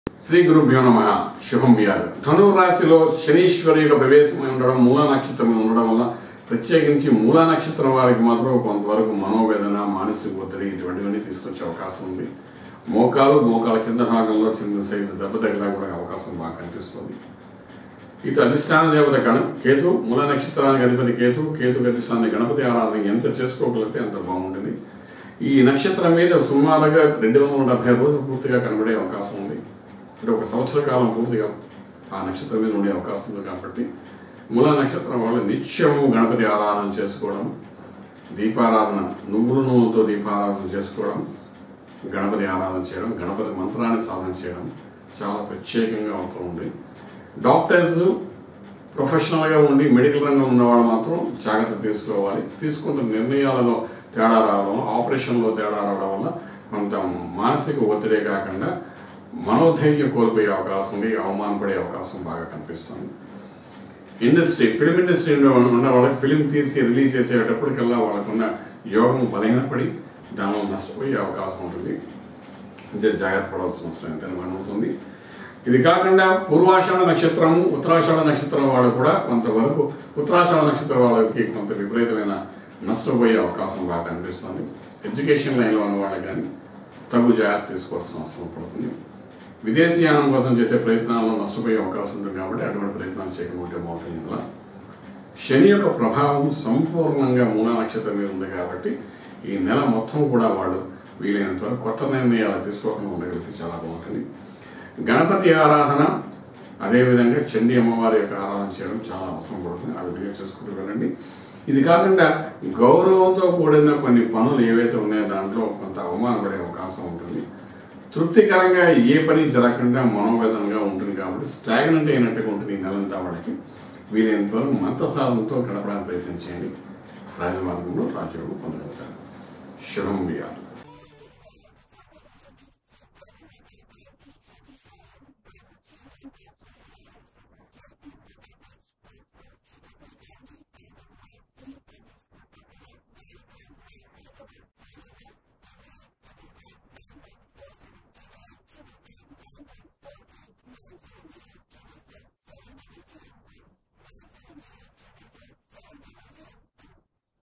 శ్రీ గురుభ్యో నమ శుభం వ్యాధి ధనుర్ రాశిలో శనీశ్వరి యొక్క ప్రవేశమై ఉండడం మూల నక్షత్రం ఉండడం వల్ల ప్రత్యేకించి మూల నక్షత్రం వారికి మాత్రం కొంతవరకు మనోవేదన మానసిక ఒత్తిడి ఇటువంటివన్నీ తీసుకొచ్చే అవకాశం ఉంది మోకాలు మోకాల కింద భాగంలో చిన్న సైజు దెబ్బ తగిలా కూడా అవకాశం బాగా కనిపిస్తుంది ఇటు అధిష్టాన దేవత గణ కేతు మూల నక్షత్రానికి అధిపతి కేతు కేతు అధిష్టాన గణపతి ఆరాధన ఎంత చేసుకోగలిగితే అంత బాగుంటుంది ఈ నక్షత్రం మీద సుమారుగా రెండు వందల డెబ్బై రోజులు పూర్తిగా కనబడే అవకాశం ఉంది అంటే ఒక సంవత్సర కాలం పూర్తిగా ఆ నక్షత్రం మీద ఉండే అవకాశం ఉంది కాబట్టి మూల నక్షత్రం వాళ్ళు నిత్యము గణపతి ఆరాధన చేసుకోవడం దీపారాధన నువ్వుల నూనెతో దీపారాధన చేసుకోవడం గణపతి ఆరాధన చేయడం గణపతి మంత్రాన్ని సాధన చేయడం చాలా ప్రత్యేకంగా అవసరం ఉంది డాక్టర్స్ ప్రొఫెషనల్గా ఉండి మెడికల్ రంగంలో ఉన్నవాళ్ళు మాత్రం జాగ్రత్త తీసుకోవాలి తీసుకుంటున్న నిర్ణయాలలో తేడా రావడం ఆపరేషన్లో తేడా రావడం వల్ల కొంత మానసిక ఒత్తిడే కాకుండా మనోధైర్యం కోల్పోయే అవకాశం ఉంది అవమానపడే అవకాశం బాగా కనిపిస్తుంది ఇండస్ట్రీ ఫిలిం ఇండస్ట్రీలో ఉన్న వాళ్ళకి ఫిలిం తీసి రిలీజ్ చేసేటప్పటికల్లా వాళ్ళకున్న యోగం బలహీనపడి దానిలో నష్టపోయే అవకాశం ఉంటుంది అంటే జాగ్రత్త పడవలసిన అవసరం ఎంతైనా కనబడుతుంది ఇది కాకుండా పూర్వాషాఢ నక్షత్రము ఉత్తరాషాఢ నక్షత్రం వాళ్ళు కూడా కొంతవరకు ఉత్తరాషాఢ నక్షత్రం వాళ్ళకి కొంత విపరీతమైన నష్టపోయే అవకాశం బాగా కనిపిస్తుంది ఎడ్యుకేషన్ లైన్లో ఉన్న వాళ్ళకి కానీ తగు జాగ్రత్త తీసుకోవాల్సిన అవసరం పడుతుంది విదేశీయానం కోసం చేసే ప్రయత్నాల్లో నష్టపోయే అవకాశం ఉంది కాబట్టి అటువంటి ప్రయత్నాలు చేయకుండా బాగుంటుంది ఇలా శని యొక్క ప్రభావం సంపూర్ణంగా మూల నక్షత్రం మీద ఉంది కాబట్టి ఈ నెల మొత్తం కూడా వాళ్ళు వీలైనంత వరకు కొత్త నిర్ణయాలు తీసుకోకుండా ఉండగలిగితే చాలా బాగుంటుంది గణపతి ఆరాధన అదేవిధంగా చండీ అమ్మవారి యొక్క ఆరాధన చేయడం చాలా అవసరం పడుతుంది ఆ విధంగా చేసుకుంటూ వెళ్ళండి ఇది కాకుండా గౌరవంతో కూడిన కొన్ని పనులు ఏవైతే ఉన్నాయో దాంట్లో కొంత అవమానపడే అవకాశం ఉంటుంది తృప్తికరంగా ఏ పని జరగకుండా మనోవేదనగా ఉంటుంది కాబట్టి స్టాగ్నెంట్ అయినట్టుగా ఉంటుంది ఈ నెలంతా వాళ్ళకి వీలైనంత వరకు మంత్ర సాధనతో గడపడానికి ప్రయత్నం చేయండి రాజమార్గంలో రాజయోగం పొందగలుగుతారు శుభం వ్యాధి